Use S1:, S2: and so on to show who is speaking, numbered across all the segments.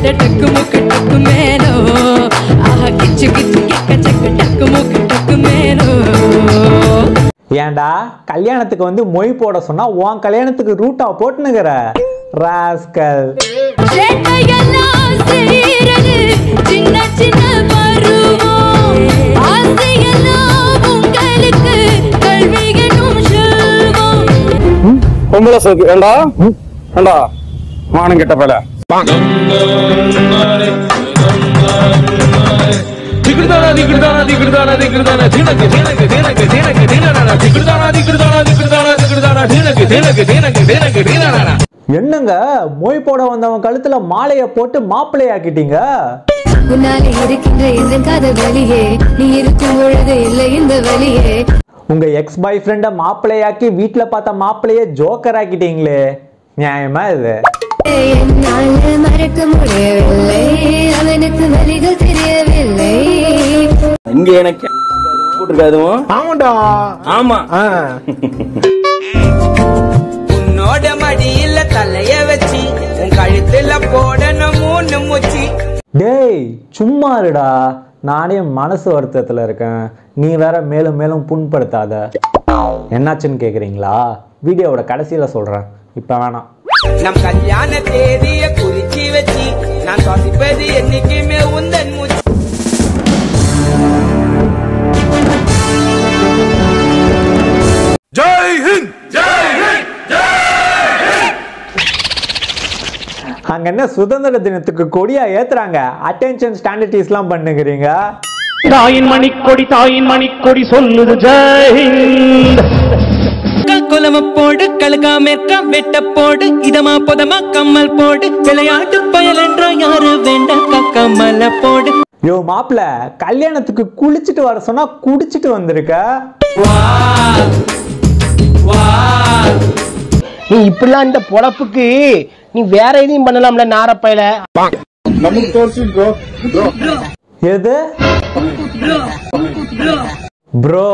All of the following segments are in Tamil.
S1: டக்கு முக்கு டக்கு மேலோ ஆஹா கிச்சு கிச்சு கிக்க சக்கு டக்கு முக்கு டக்கு மேலோ
S2: ஏன்டா கல்யாணத்துக்கு வந்து மொய் போட சொன்னா உன் கல்யாணத்துக்கு ரூட்டா போட்டுனுங்கிற ராஸ்கல்
S1: சேட்டையெல்லாம் செய்யறது சின்ன சின்ன பருவம் ஆசையெல்லாம் உங்களுக்கு கல்வி எனும் செல்வம்
S3: பொம்பளை சோக்கு ஏண்டா ஏண்டா மானம் கெட்ட பல
S2: என்னங்க மொய் போட வந்தவன் கழுத்துல மாலைய போட்டு மாப்பிள்ளையாக்கிட்டீங்க
S1: உன்னாலே இருக்கின்ற இந்த காதல் வழியே நீ இருக்கும் பொழுது இல்லை இந்த வழியே
S2: உங்க எக்ஸ் பாய் ஃப்ரெண்ட மாப்பிள்ளையாக்கி வீட்டுல பார்த்த மாப்பிள்ளைய ஜோக்கர் ஆக்கிட்டீங்களே நியாயமா இது
S1: என்னால மறக்க முடியவில்லை அவனுக்கு வழிகள் தெரியவில்லை
S3: இங்க எனக்கு போட்டிருக்காதுவும்
S4: ஆமாண்டா
S3: ஆமா
S4: ஆ.
S5: உன்னோட மடியில தலைய வச்சு உன் கழுத்துல போடணும் மூணு முச்சி
S2: டேய் சும்மா இருடா நானே மனசு வருத்தத்துல இருக்கேன் நீ வேற மேலும் மேலும் புண்படுத்தாத என்னாச்சுன்னு கேக்குறீங்களா வீடியோவோட கடைசியில சொல்றேன் இப்ப வேணாம்
S5: நம் கல்யாண தேதிய குறிச்சு வச்சு நான் சுவாசிப்பது என்னைக்குமே உந்தன் மூச்சு
S2: அங்க என்ன சுதந்திர தினத்துக்கு கொடியா ஏத்துறாங்க அட்டென்ஷன் ஸ்டாண்டர்டிஸ்லாம் பண்ணுகிறீங்க
S6: தாயின் மணிக்கொடி தாயின் மணிக்கொடி சொல்லுது ஜெயஹிந்த்
S5: குலம போடு கழுகா மேற்க வெட்ட போடு இதமா புதமா கம்மல் போடு விளையாட்டு பயல் என்றா யாரு வேண்டாம் கம்மல போடு
S2: யோ மாப்பிள கல்யாணத்துக்கு குளிச்சுட்டு வர சொன்னா குடிச்சிட்டு வந்திருக்க
S4: நீ இப்படிலாம் இந்த பொழப்புக்கு நீ வேற எதையும் பண்ணலாம்ல நாரப்பையில
S2: எது ப்ரோ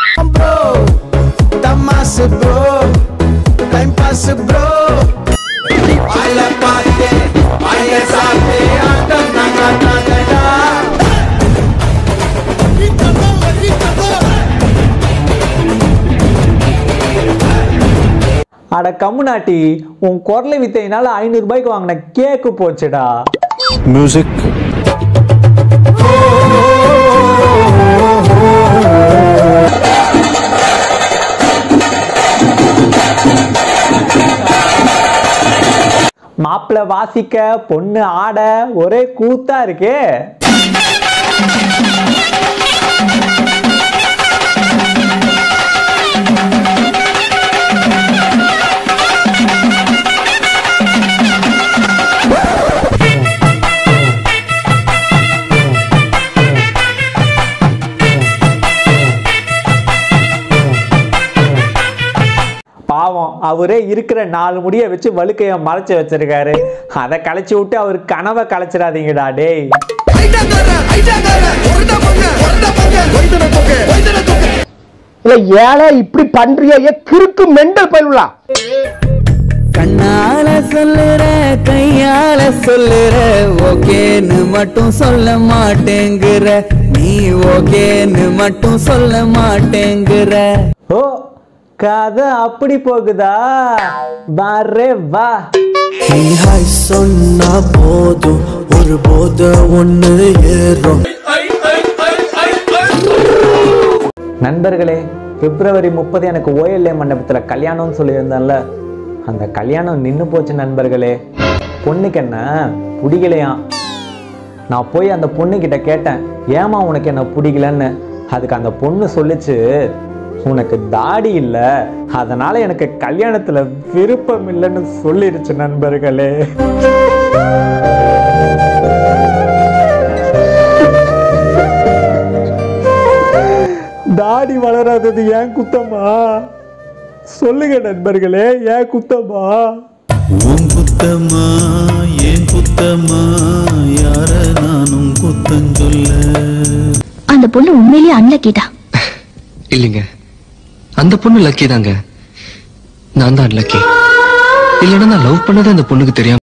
S2: அட கம்முனாட்டி உன் குரலை வித்தையினால ஐநூறு ரூபாய்க்கு வாங்கின கேக்கு போச்சுடா மாப்பிள்ள வாசிக்க பொண்ணு ஆட ஒரே கூத்தா இருக்கே பாவம் அவரே இருக்கிற நாலு முடிய வச்சு வழுக்கைய மறைச்சு வச்சிருக்காரு அதை களைச்சு விட்டு அவர் கனவை களைச்சிடாதீங்கடா டேய்
S4: இல்ல ஏழை இப்படி பண்றியா ஏ கிறுக்கு மெண்டல் பயிலுலா
S5: கண்ணால சொல்லுற கையால சொல்லுற ஓகேன்னு மட்டும் சொல்ல மாட்டேங்கிற நீ ஓகேன்னு மட்டும் சொல்ல மாட்டேங்கிற
S2: ஓ கதை அப்படி போகுதா வரே வா
S7: நீ ஹாய் சொன்னா போதும் ஒரு போத ஒண்ணு ஏறும்
S2: நண்பர்களே பிப்ரவரி முப்பது எனக்கு ஓஎல்ஏ மண்டபத்தில் கல்யாணம்னு சொல்லியிருந்தேன்ல அந்த கல்யாணம் நின்று போச்சு நண்பர்களே பொண்ணுக்கு என்ன பிடிக்கலையாம் நான் போய் அந்த பொண்ணுக்கிட்ட கேட்டேன் ஏமா உனக்கு என்ன பிடிக்கலன்னு அதுக்கு அந்த பொண்ணு சொல்லுச்சு உனக்கு தாடி இல்லை அதனால எனக்கு கல்யாணத்தில் விருப்பம் இல்லைன்னு சொல்லிடுச்சு நண்பர்களே தாடி வளராதது ஏன் குத்தமா சொல்லுங்க நண்பர்களே ஏன் குத்தமா
S7: உன் குத்தமா ஏன் குத்தமா யார நானும் குத்தஞ்சொல்ல
S8: அந்த பொண்ணு உண்மையிலேயே அன்லக்கிட்டா
S9: இல்லைங்க அந்த பொண்ணு லக்கி தாங்க நான் தான் லக்கி இல்லைன்னா நான் லவ் பண்ணது அந்த பொண்ணுக்கு தெரியாம